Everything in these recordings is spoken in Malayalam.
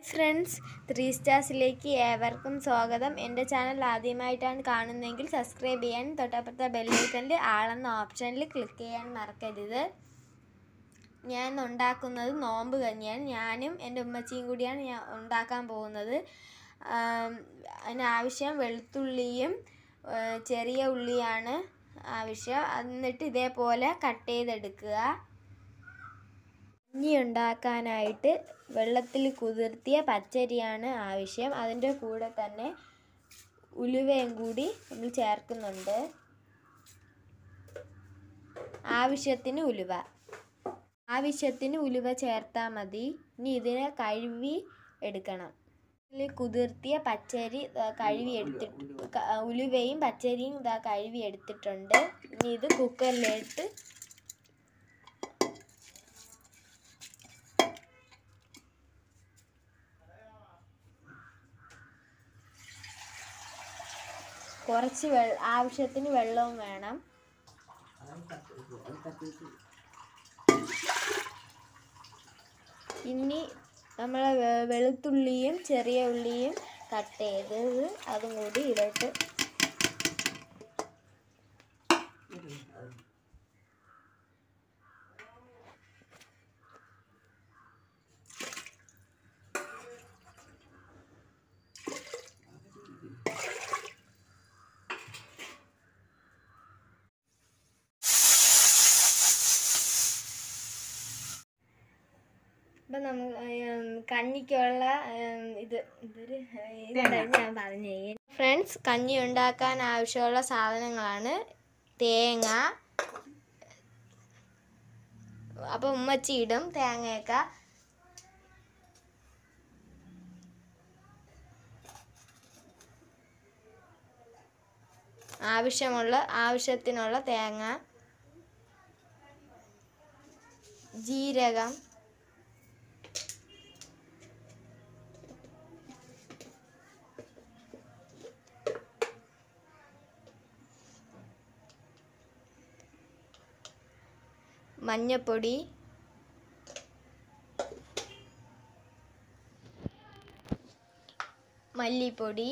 ഫ്രണ്ട്സ് ത്രീ സ്റ്റാർസിലേക്ക് ഏവർക്കും സ്വാഗതം എൻ്റെ ചാനൽ ആദ്യമായിട്ടാണ് കാണുന്നതെങ്കിൽ സബ്സ്ക്രൈബ് ചെയ്യാൻ തൊട്ടപ്പുറത്തെ ബെല്ലൈക്കൻ്റെ ആളെന്ന ഓപ്ഷനിൽ ക്ലിക്ക് ചെയ്യാൻ മറക്കരുത് ഞാൻ ഇന്ന് ഉണ്ടാക്കുന്നത് നോമ്പ് കഞ്ഞിയാണ് ഞാനും എൻ്റെ ഉമ്മച്ചിയും കൂടിയാണ് ഞാൻ ഉണ്ടാക്കാൻ പോകുന്നത് ആം, അതിനാവശ്യം വെളുത്തുള്ളിയും ഏ, ചെറിയ ഉള്ളിയാണ് ആവശ്യം എന്നിട്ട് ഇതേപോലെ കട്ട് ചെയ്തെടുക്കുക കഞ്ഞി ഉണ്ടാക്കാനായിട്ട് വെള്ളത്തിൽ കുതിർത്തിയ പച്ചരിയാണ് ആവശ്യം അതിൻ്റെ കൂടെ തന്നെ ഉലുവയും കൂടി നമ്മൾ ചേർക്കുന്നുണ്ട് ആവശ്യത്തിന് ഉലുവ ആവശ്യത്തിന് ഉലുവ ചേർത്താൽ മതി ഇനി ഇതിനെ കഴുകി എടുക്കണം ഇതിൽ കുതിർത്തിയ പച്ചരി ദാ കഴുകി എടുത്തിട്ട് ക- ഉലുവയും പച്ചരിയും ഇതാ കഴുകി എടുത്തിട്ടുണ്ട് ഇനി ഇത് കുക്കറിലിട്ട് കുറച്ച് വെ ആവശ്യത്തിന് വെള്ളവും വേണം ഇനി നമ്മൾ വെളുത്തുള്ളിയും ചെറിയ ഉള്ളിയും കട്ട് ചെയ്തത് അതും കൂടി ഇതിലോട്ട് ഇപ്പം നമുക്ക് ഉം, കഞ്ഞിക്കുള്ള ഉം, ഇത് ഇതൊരു ഇതുണ്ടായിരുന്നു ഞാൻ പറഞ്ഞു ഫ്രണ്ട്സ് കഞ്ഞി ഉണ്ടാക്കാൻ ആവശ്യമുള്ള സാധനങ്ങളാണ് തേങ്ങ അപ്പം ഉമ്മച്ചി ഇടും തേങ്ങയൊക്കെ ആവശ്യമുള്ള ആവശ്യത്തിനുള്ള തേങ്ങ ജീരകം മഞ്ഞപ്പൊടി മല്ലിപ്പൊടി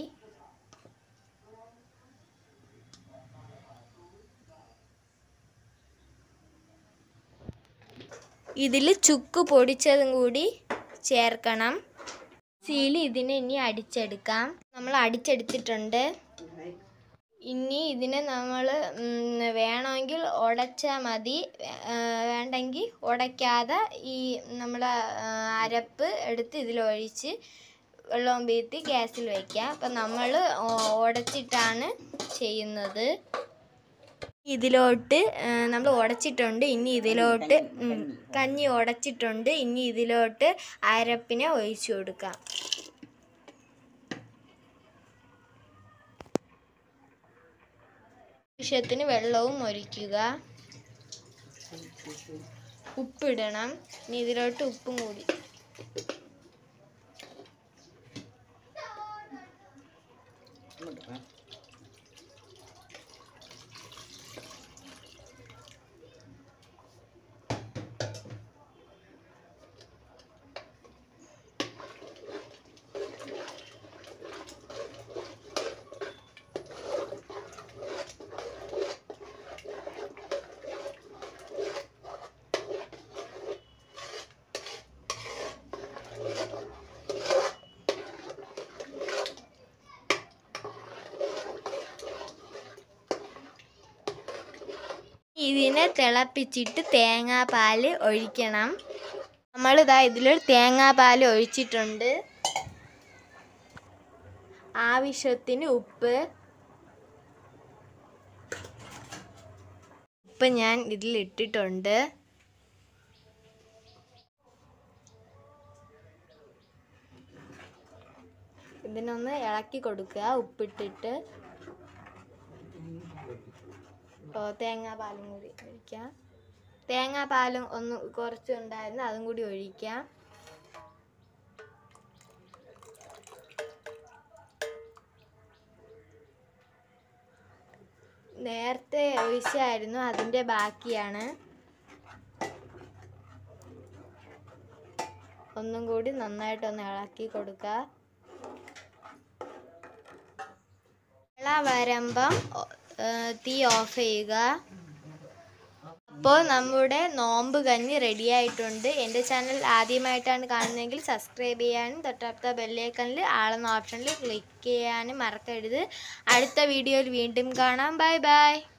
ഇതിൽ ചുക്ക് പൊടിച്ചതും കൂടി ചേർക്കണം സീല് ഇതിനെ ഇനി അടിച്ചെടുക്കാം നമ്മൾ അടിച്ചെടുത്തിട്ടുണ്ട് ഇനി ഇതിനെ നമ്മൾ വേണമെങ്കിൽ ഉടച്ചാൽ മതി ആ, വേണ്ടെങ്കിൽ ഉടയ്ക്കാതെ ഈ നമ്മൾ അരപ്പ് എടുത്ത് ഇതിലൊഴിച്ച് വെള്ളവും വീത്തി ഗ്യാസിൽ വയ്ക്കുക അപ്പം നമ്മൾ ഉടച്ചിട്ടാണ് ചെയ്യുന്നത് ഇതിലോട്ട് നമ്മൾ ഉടച്ചിട്ടുണ്ട് ഇനി ഇതിലോട്ട് ഉം, കഞ്ഞി ഉടച്ചിട്ടുണ്ട് ഇനി ഇതിലോട്ട് അരപ്പിനെ ഒഴിച്ചു കൊടുക്കാം ആവശ്യത്തിന് വെള്ളവും ഒഴിക്കുക ഉപ്പിടണം ഇനി ഇതിലോട്ട് ഉപ്പും കൂടി ഇതിനെ തിളപ്പിച്ചിട്ട് തേങ്ങാപ്പാൽ ഒഴിക്കണം നമ്മളിതാ ഇതിലൊരു തേങ്ങാപ്പാൽ ഒഴിച്ചിട്ടുണ്ട് ആവശ്യത്തിന് ഉപ്പ് ഉപ്പ് ഞാൻ ഇതിൽ ഇട്ടിട്ടുണ്ട് ഇതിനൊന്ന് ഇളക്കി കൊടുക്കുക ഉപ്പിട്ടിട്ട് ഓ തേങ്ങാപ്പാലും കൂടി ഒഴിക്കാം തേങ്ങാപ്പാലും ഒന്ന് കുറച്ച് ഉണ്ടായിരുന്നു അതും കൂടി ഒഴിക്കാം നേരത്തെ ഒഴിച്ചായിരുന്നു അതിൻ്റെ ബാക്കിയാണ് ഒന്നും കൂടി നന്നായിട്ടൊന്ന് ഇളക്കി കൊടുക്കുക ഇള വരുമ്പം ഏഹ്, തീ ഓഫ് ചെയ്യുക അപ്പോൾ നമ്മുടെ നോമ്പ് കഞ്ഞി റെഡി ആയിട്ടുണ്ട് എൻ്റെ ചാനൽ ആദ്യമായിട്ടാണ് കാണുന്നതെങ്കിൽ സബ്സ്ക്രൈബ് ചെയ്യാനും തൊട്ടടുത്ത ബെല്ലൈക്കണിൽ ആളെന്ന ഓപ്ഷനിൽ ക്ലിക്ക് ചെയ്യാനും മറക്കരുത് അടുത്ത വീഡിയോയിൽ വീണ്ടും കാണാം ബൈ ബൈ